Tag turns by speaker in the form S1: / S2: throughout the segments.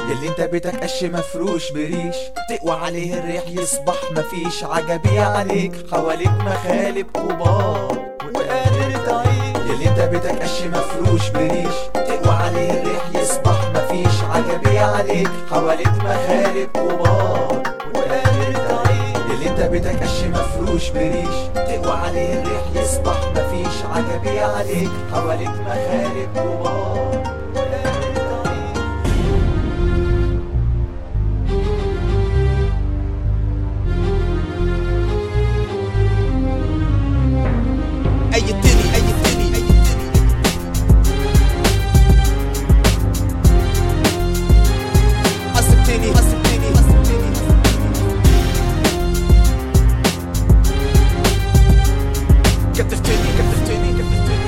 S1: يلي انت بيتك قش مفروش بريش تقوى عليه الريح يصبح مفيش عجبية عليك حواليك مخالب كبار وقادر تعيش يلي انت بيتك قش مفروش بريش تقوى عليه الريح يصبح مفيش عجبية عليك حواليك مخالب كبار وقادر تعيش يلي انت بيتك قش مفروش بريش تقوى عليه الريح يصبح مفيش عجبية عليك حواليك مخالب كبار وقادر تعيش
S2: أيدتني أيدتني أيدتني عصبتني عصبتني عصبتني كتفتني كتفتني كتفتني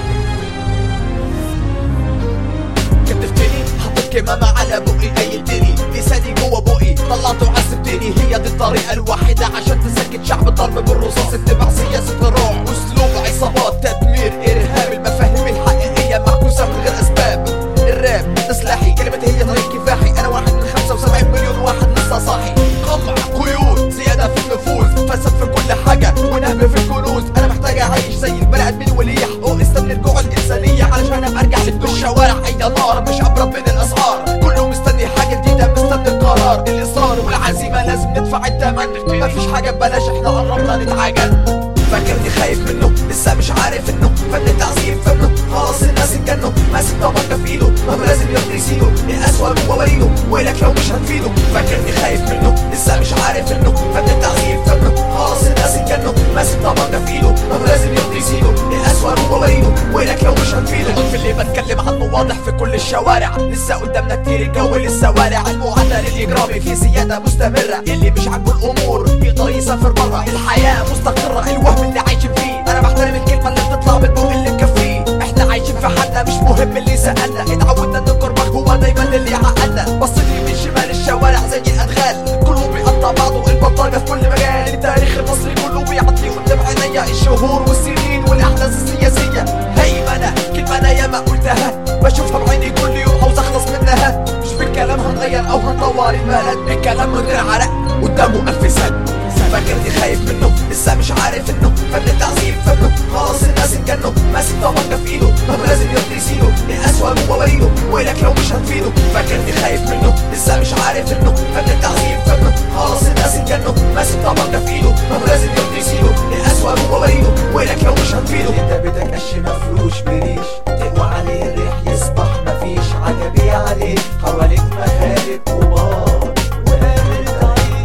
S2: كتفتني حطيت كمامة على بقي أيدتني لساني جوا بقي طلعت وعذبتني هي دي الطريقة الوحيدة عشان تسكت شعب الضرب بالرصاص اتباع سياسة الروع أسلوب عصابات تدمير إرهاب المفاهيم الحقيقية معكوسة من غير أسباب الراب ده سلاحي كلمتي هي طريق كفاحي أنا واحد من 75 مليون واحد لسه صاحي قمع قيود زيادة في النفوذ فساد في كل حاجة ونهب في الكنوز أنا محتاج أعيش زي البني آدمين ولي حقوق استنى الجوع الإنسانية علشان أبقى أرجع للدور الشوارع أي نار مش أبرد من الأسعار كله مستني حاجة جديدة مستني القرار الإصرار والعزيمة لازم ندفع الثمن مفيش حاجة ببلاش احنا قربنا نتعجن فاكرني خايف منه لسه مش عارف انه فن التعذيب فنه خلاص الناس اتجنوا ماسك طبقة في ايده ما هو لازم يرضي يسيله الأسوأ جوا وريده ويلك لو مش هتفيده فاكرني خايف منه لسه مش عارف انه فن التعذيب فنه خلاص الناس اتجنوا ماسك طبقة في ايده ما هو لازم يرضي يسيله الأسوأ جوا وريده ويلك لو مش هتفيده في اللي بتكلم عنه واضح في كل الشوارع لسه قدامنا كتير الجو لسه وارع المعدل الإجرامي في زيادة مستمرة اللي مش عاجبه الأمور يقدر يسافر برا الحياة مستقرة الوهم اللي عايشين فيه أنا بحترم الكلمة اللي بتطلع من بوق اللي مكفيه احنا عايشين في حالنا مش مهم اللي سألنا اتعودنا ان القربان هو دايما اللي عقلنا بصيت يمين شمال الشوارع زي الأدغال كله بيقطع بعضه البطاقة في كل مجال التاريخ المصري كله بيعدي قدام عينيا الشهور والسنين والأحداث السياسية هيمنة كلمة أنا ياما قلتها بشوفها بعيني كل يوم عاوز أخلص منها مش بالكلام هنغير أو هنطور البلد الكلام من غير عرق قدامه ألف سنة فاكرني خايف منه لسه مش عارف انه فن التعذيب فنه خلاص الناس اتجنوا ماسك طبقة في ايده ما هو لازم يرضي يسيله الأسوأ جوا وريده ويلك لو مش هتفيده فاكرني خايف منه لسه مش عارف انه فن التعذيب فنه خلاص الناس اتجنوا ماسك طبقة في ايده ما هو لازم يرضي يسيله الأسوأ جوا وريده ويلك لو مش هتفيده
S1: انت بيتك قش مفروش بريش تقوى عليه الريح يصبح مفيش عجبية عليك حواليك مخالب كبار وقادر تعيش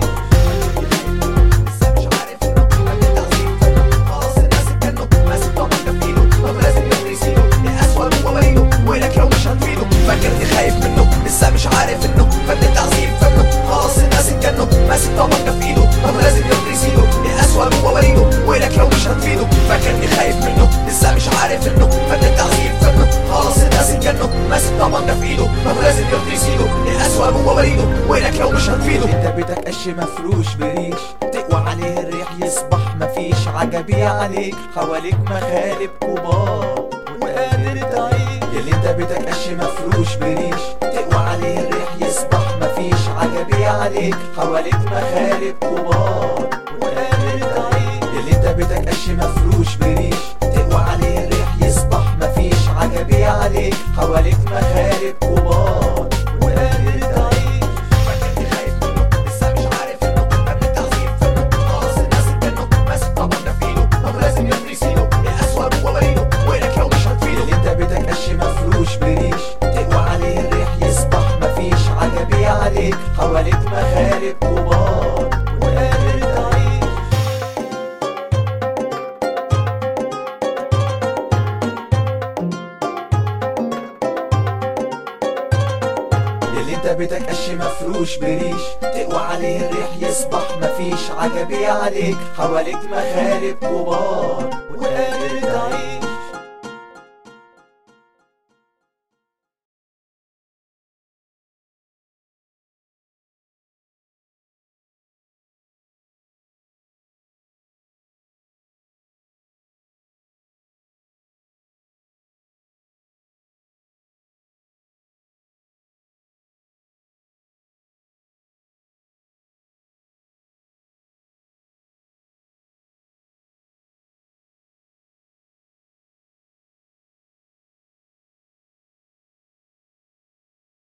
S2: لسه مش عارف انه فن التعذيب فنه خلاص الناس اتجنوا ماسك طبقة في ايده ما هو لازم يرضي يسيله الأسوأ جوا وريده ويلك لو مش هتفيده فاكرني خايف منه لسه مش عارف انه فن التعذيب فنه خلاص الناس اتجنوا ماسك طبقة في ايده ما هو لازم يرضي يسيله الأسوأ جوا وريده ويلك لو مش هتفيده فاكرني خايف منه لسه مش عارف انه فن التعذيب فنه خلاص الناس اتجنوا ماسك طبقة في ايده ما هو لازم يرضي يسيله الأسوأ جوا وريده ويلك لو مش هتفيده
S1: انت بيتك قش مفروش بريش تقوى عليه الريح يصبح مفيش عجبية عليك حواليك مخالب كبار وقادر تعيش يلي انت بيتك قش مفروش بريش تقوى عليه الريح يصبح مفيش عجبية عليك حواليك مخالب كبار وقادر تعيش يلي انت بيتك قش مفروش بريش تقوى عليه الريح يصبح مفيش عجبية عليك حواليك مخالب كبار وقادر تعيش
S2: فاكرني خايف منه لسه مش عارف انه فن التعذيب فنه خلاص الناس اتجنوا ماسك طبقة في ايده ما هو لازم يرضي يسيله الأسوأ جوا وريده ويلك لو مش هتفيده
S1: اللي انت بيتك قش مفروش بريش تقوى عليه الريح يصبح مفيش عجبية عليك حواليك مخالب كبار وقادر تعيش اللي انت بيتك قش مفروش بريش تقوى عليه الريح يصبح مفيش عجبية عليك حواليك مخالب كبار وقادر تعيش